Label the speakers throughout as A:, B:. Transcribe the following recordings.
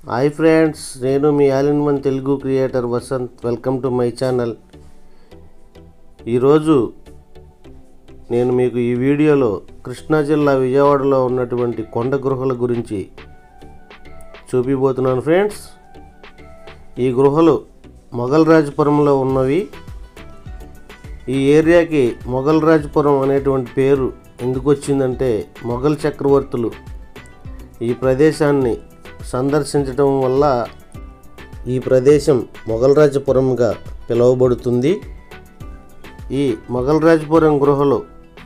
A: hi friends నేను మీ all in one Telugu creator Vasanth welcome to my channel ఈరోజు నేను మీకు ఈ వీడియోలో కృష్ణా జిల్లా విజయవాడలో ఉన్నటువంటి కొండ గృహల గురించి చూపిపోతున్నాను ఫ్రెండ్స్ ఈ గృహలు మొఘల్ రాజపురంలో ఉన్నవి ఈ ఏరియాకి మొఘల్ రాజపురం అనేటువంటి పేరు ఎందుకు వచ్చిందంటే మొఘల్ చక్రవర్తులు ఈ ప్రదేశాన్ని సందర్శించడం వల్ల ఈ ప్రదేశం మొఘల్ రాజపురంగా పిలువబడుతుంది ఈ మొఘల్ రాజపురం గృహలు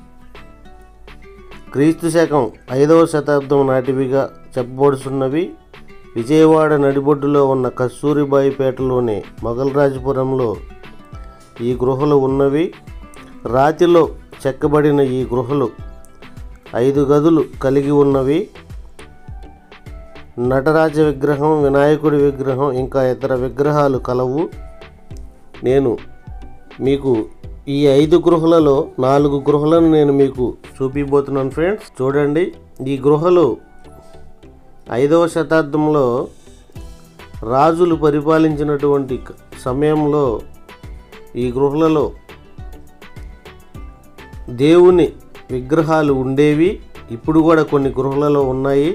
A: క్రీస్తు శకం ఐదవ శతాబ్దం నాటివిగా చెప్పబడుతున్నవి విజయవాడ నడిబొడ్డులో ఉన్న కస్తూరిబాయిపేటలోని మొఘల్ రాజపురంలో ఈ గృహలు ఉన్నవి రాతిలో చెక్కబడిన ఈ గృహలు ఐదు గదులు కలిగి ఉన్నవి నటరాజ విగ్రహం వినాయకుడి విగ్రహం ఇంకా ఇతర విగ్రహాలు కలవు నేను మీకు ఈ ఐదు గృహలలో నాలుగు గృహలను నేను మీకు చూపిపోతున్నాను ఫ్రెండ్స్ చూడండి ఈ గృహలు ఐదవ శతాబ్దంలో రాజులు పరిపాలించినటువంటి క- సమయంలో ఈ గృహలలో దేవుని విగ్రహాలు ఉండేవి ఇప్పుడు కూడా కొన్ని గృహలలో ఉన్నాయి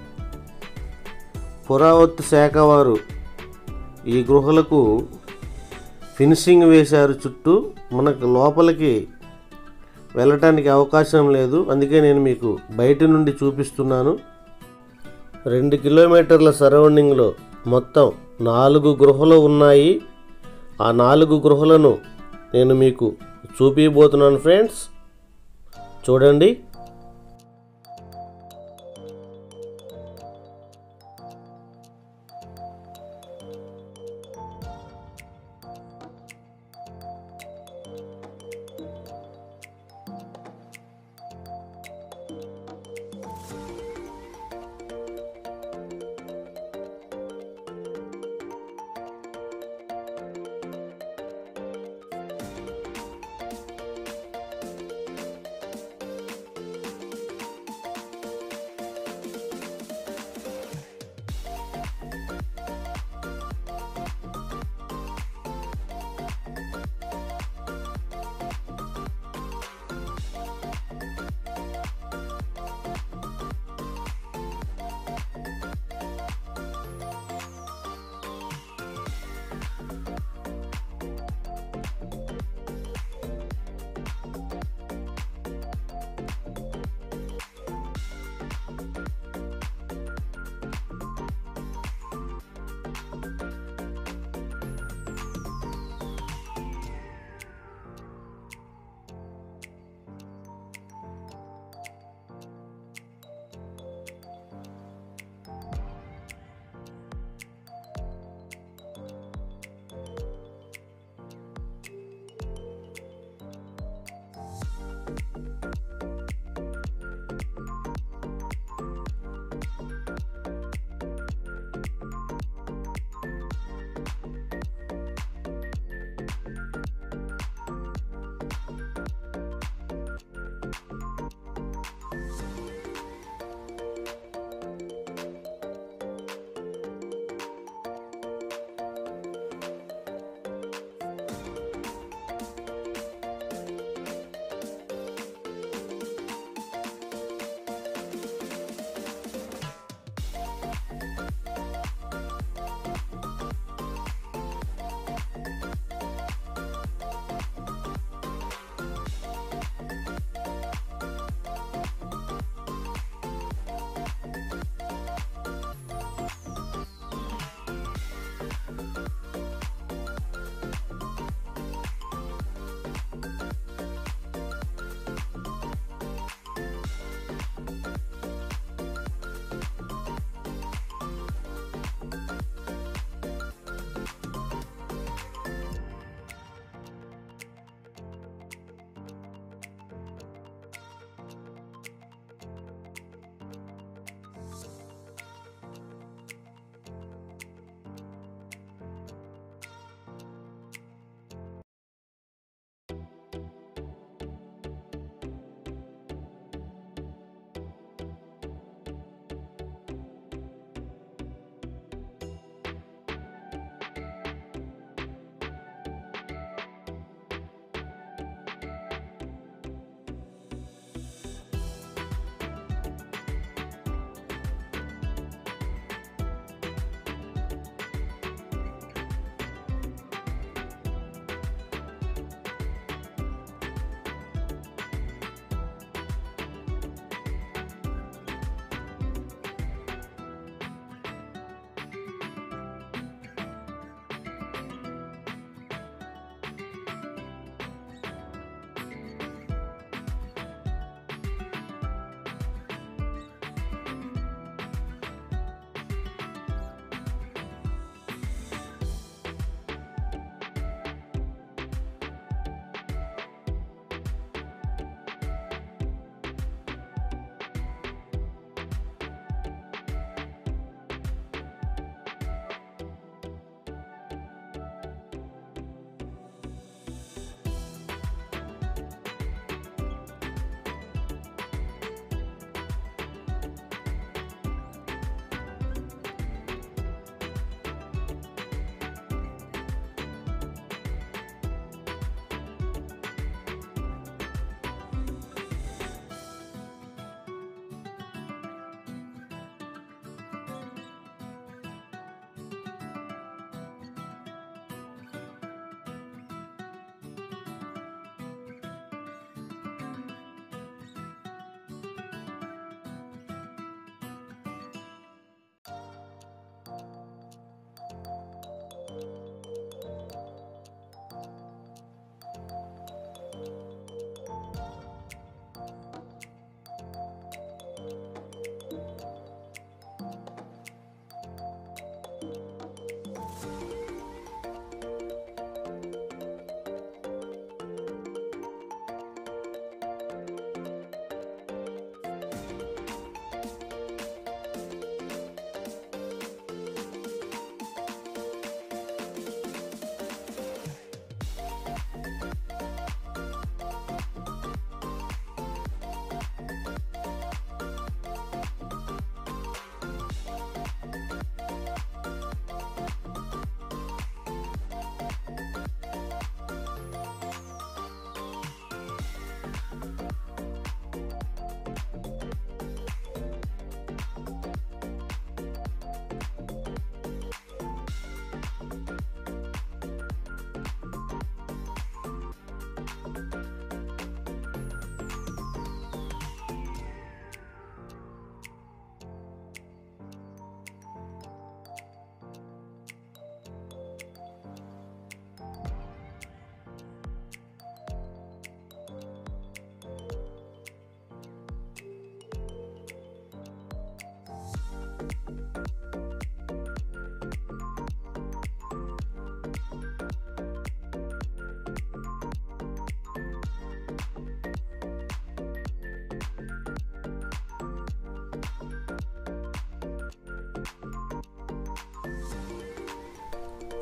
A: పురావత్తు శాఖ వారు ఈ గృహలకు ఫినిషింగ్ వేశారు చుట్టూ మనకు లోపలికి వెళ్ళటానికి అవకాశం లేదు అందుకే నేను మీకు బయట నుండి చూపిస్తున్నాను రెండు కిలోమీటర్ల సరౌండింగ్లో మొత్తం నాలుగు గృహలు ఉన్నాయి ఆ నాలుగు గృహలను నేను మీకు చూపిపోతున్నాను ఫ్రెండ్స్ చూడండి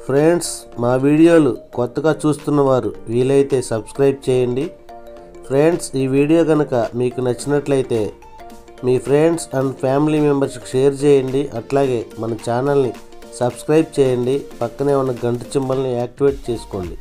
A: ఫ్రెండ్స్ మా వీడియోలు కొత్తగా చూస్తున్న వారు వీలైతే సబ్స్క్రైబ్ చేయండి ఫ్రెండ్స్ ఈ వీడియో కనుక మీకు నచ్చినట్లయితే మీ ఫ్రెండ్స్ అండ్ ఫ్యామిలీ మెంబర్స్కి షేర్ చేయండి అట్లాగే మన ఛానల్ని సబ్స్క్రైబ్ చేయండి పక్కనే ఉన్న గంట చింబల్ని యాక్టివేట్ చేసుకోండి